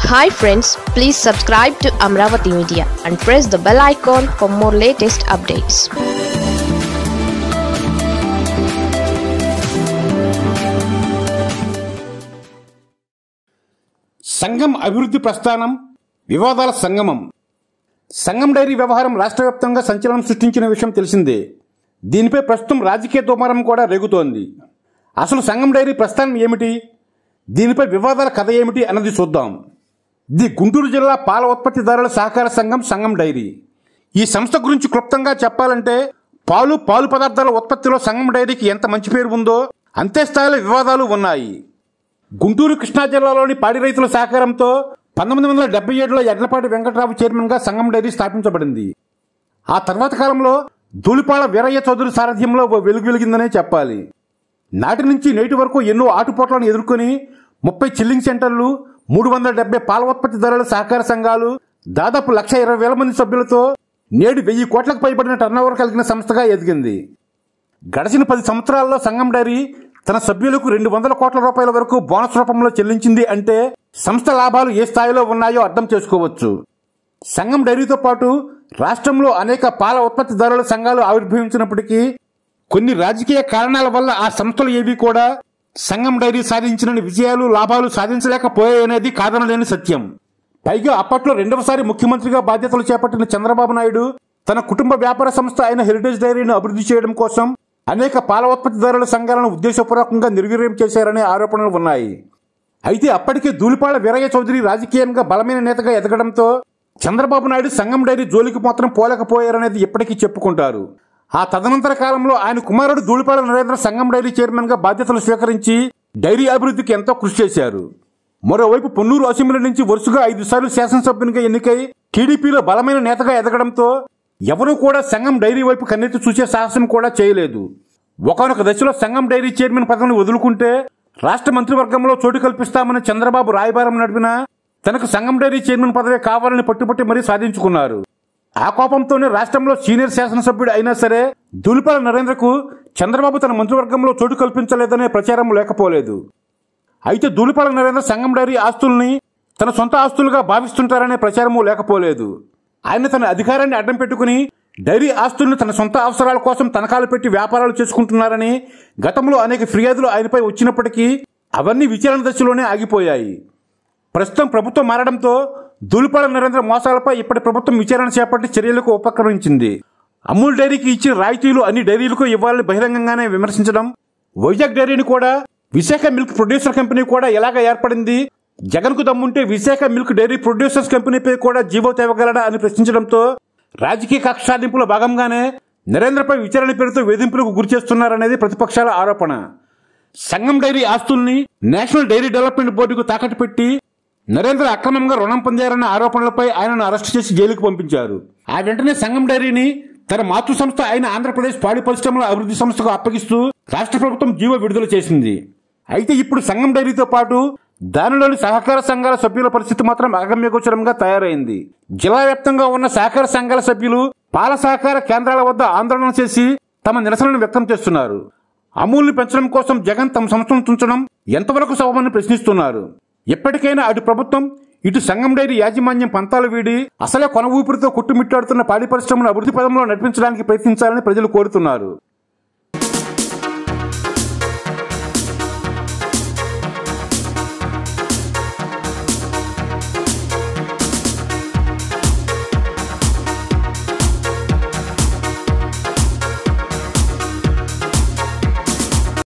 hi friends please subscribe to Amaravati media and press the bell icon for more latest updates సంఘం అభివృద్ధి ప్రస్థానం వివాదాల సంగమం సంఘం డైరీ వ్యవహారం రాష్ట్ర వ్యాప్తంగా సంచలనం సృష్టించిన విషయం తెలిసిందే దీనిపై ప్రస్తుతం రాజకీయ దుమారం కూడా రేగుతోంది అసలు సంఘం డైరీ ప్రస్థానం ఏమిటి దీనిపై వివాదాల కథ ఏమిటి అన్నది చూద్దాం ది గుంటూరు జిల్లా పాల ఉత్పత్తిదారుల సహకార సంఘం సంఘం డైరీ ఈ సంస్థ గురించి క్లుప్తంగా చెప్పాలంటే పాలు పాలు పదార్థాల ఉత్పత్తిలో సంఘం డైరీకి ఎంత మంచి పేరు ఉందో అంతే స్థాయిలో వివాదాలు ఉన్నాయి గుంటూరు కృష్ణా జిల్లాలోని పాడి రైతుల సహకారంతో పంతొమ్మిది వందల డెబ్బై ఏడులో ఎడ్లపాటి వెంకట్రావు చైర్మన్గా సంఘం డైరీ స్థాపించబడింది ఆ తర్వాత కాలంలో ధూళిపాళ వీరయ్య చౌదరి సారథ్యంలో ఓ వెలుగు వెలిగిందనే చెప్పాలి నాటి నుంచి నేటి వరకు ఎన్నో ఆటుపోట్లను ఎదుర్కొని ముప్పై చిల్లింగ్ సెంటర్లు మూడు వందల డెబ్బై పాల ఉత్పత్తిదారుల సహకార సంఘాలు దాదాపు లక్ష ఇరవై వేల మంది సభ్యులతో నేడు వెయ్యి కోట్లకు పైబడిన టర్నోవర్ కలిగిన సంస్థగా ఎదిగింది గడిచిన పది సంవత్సరాల్లో సంఘం డైరీ తన సభ్యులకు రెండు వందల కోట్ల రూపాయల వరకు బోనస్ రూపంలో చెల్లించింది అంటే సంస్థ లాభాలు ఏ స్థాయిలో ఉన్నాయో అర్థం చేసుకోవచ్చు సంఘం డైరీతో పాటు రాష్ట్రంలో అనేక పాల ఉత్పత్తిదారుల సంఘాలు ఆవిర్భవించినప్పటికీ కొన్ని రాజకీయ కారణాల వల్ల ఆ సంస్థలు ఏవి కూడా సంఘం డైరీ సాధించిన విజయాలు లాభాలు సాధించలేకపోయాయనేది కాదనలేని సత్యం పైగా అప్పట్లో రెండవసారి ముఖ్యమంత్రిగా బాధ్యతలు చేపట్టిన చంద్రబాబు నాయుడు తన కుటుంబ వ్యాపార సంస్థ అయిన హెరిటేజ్ డైరీని అభివృద్ధి చేయడం కోసం అనేక పాల ఉత్పత్తిదారుల సంఘాలను ఉద్దేశపూర్వకంగా నిర్వీర్యం చేశారనే ఆరోపణలు ఉన్నాయి అయితే అప్పటికే ధూళిపాళ వీరయ్య చౌదరి రాజకీయంగా బలమైన నేతగా ఎదగడంతో చంద్రబాబు నాయుడు సంఘం డైరీ జోలికి మాత్రం పోలేకపోయారనేది ఇప్పటికీ చెప్పుకుంటారు ఆ తదనంతర కాలంలో ఆయన కుమారుడు ధూళిపాళ నరేంద్ర సంఘం డైరీ చైర్మన్ గా బాధ్యతలు స్వీకరించి డైరీ అభివృద్ధికి ఎంతో కృషి చేశారు మరోవైపు పొన్నూరు అసెంబ్లీ నుంచి వరుసగా ఐదు సార్లు శాసనసభ్యునిగా ఎన్నికై టీడీపీలో బలమైన నేతగా ఎదగడంతో ఎవరూ కూడా సంఘం డైరీ వైపు కన్నెత్తి చూసే సాహసం కూడా చేయలేదు ఒకనొక దశలో సంఘం డైరీ చైర్మన్ పదవిని వదులుకుంటే రాష్ట్ర మంత్రివర్గంలో చోటు కల్పిస్తామని చంద్రబాబు రాయబారం నడిపినా తనకు సంఘం డైరీ చైర్మన్ పదవి కావాలని పట్టుపట్టి మరీ సాధించుకున్నారు ఆ కోపంతోనే రాష్ట్రంలో సీనియర్ శాసనసభ్యుడు అయినా సరే దులిపాల నరేంద్రకు చంద్రబాబు తన మంత్రివర్గంలో చోటు కల్పించలేదనే ప్రచారం లేకపోలేదు అయితే ధూళిపాల నరేంద్ర సంఘం డైరీ ఆస్తుల్ని తన సొంత ఆస్తులుగా భావిస్తుంటారనే ప్రచారము లేకపోలేదు ఆయన తన అధికారాన్ని అడ్డం పెట్టుకుని డైరీ ఆస్తుల్ని తన సొంత అవసరాల కోసం తనఖాలు పెట్టి వ్యాపారాలు చేసుకుంటున్నారని గతంలో అనేక ఫిర్యాదులు ఆయనపై వచ్చినప్పటికీ అవన్నీ విచారణ దశలోనే ఆగిపోయాయి ప్రస్తుతం ప్రభుత్వం మారడంతో ధూళిపాల నరేంద్ర మోసాలపై ఇప్పటి ప్రభుత్వం విచారణ చేపట్టి చర్యలకు ఉపక్రమించింది అమూల్ డైరీకి ఇచ్చిన రాయితీలు అన్ని డైరీలకు ఇవ్వాలని బహిరంగంగానే విమర్శించడం వైజాగ్ డైరీని కూడా విశాఖ మిల్క్ ప్రొడ్యూసర్ కంపెనీ కూడా ఎలాగ ఏర్పడింది జగన్ కు దమ్ముంటే విశాఖ మిల్క్ డైరీ ప్రొడ్యూసర్స్ కంపెనీపై కూడా జీవో తేవగలడా అని ప్రశ్నించడంతో రాజకీయ కక్ష సాధింపుల భాగంగానే నరేంద్రపై విచారణ పేరుతో వేధింపులకు గురి చేస్తున్నారనేది ప్రతిపక్షాల ఆరోపణ సంఘం డైరీ ఆస్తుల్ని నేషనల్ డైరీ డెవలప్మెంట్ బోర్డుకు తాకట్టు పెట్టి నరేంద్ర అక్రమంగా రుణం పొందారన్న ఆరోపణలపై ఆయనను అరెస్ట్ చేసి జైలుకు పంపించారు ఆ వెంటనే సంఘం డైరీని తన మాతృ సంస్థ అయిన ఆంధ్రప్రదేశ్ పాడి పరిశ్రమల అభివృద్ధి సంస్థకు అప్పగిస్తూ రాష్ట్ర ప్రభుత్వం జీవో విడుదల చేసింది అయితే ఇప్పుడు సంఘం డైరీతో పాటు దానిలోని సహకార సంఘాల సభ్యుల పరిస్థితి మాత్రం అగమ్యగోచరంగా తయారైంది జిల్లా వ్యాప్తంగా ఉన్న సహకార సంఘాల సభ్యులు పాల సహకార కేంద్రాల వద్ద ఆందోళన చేసి తమ నిరసనను వ్యక్తం చేస్తున్నారు అమూల్ని పెంచడం కోసం జగన్ తమ సంస్థను తుంచడం ఎంతవరకు సబమని ప్రశ్నిస్తున్నారు ఎప్పటికైనా అటు ప్రభుత్వం ఇటు సంఘం డైరీ యాజమాన్యం పంతాలు వీడి అసలే కొన ఊపిరితో కుట్టుమిట్టాడుతున్న పాడి పరిశ్రమను అభివృద్ధి పదంలో నడిపించడానికి ప్రయత్నించాలని ప్రజలు కోరుతున్నారు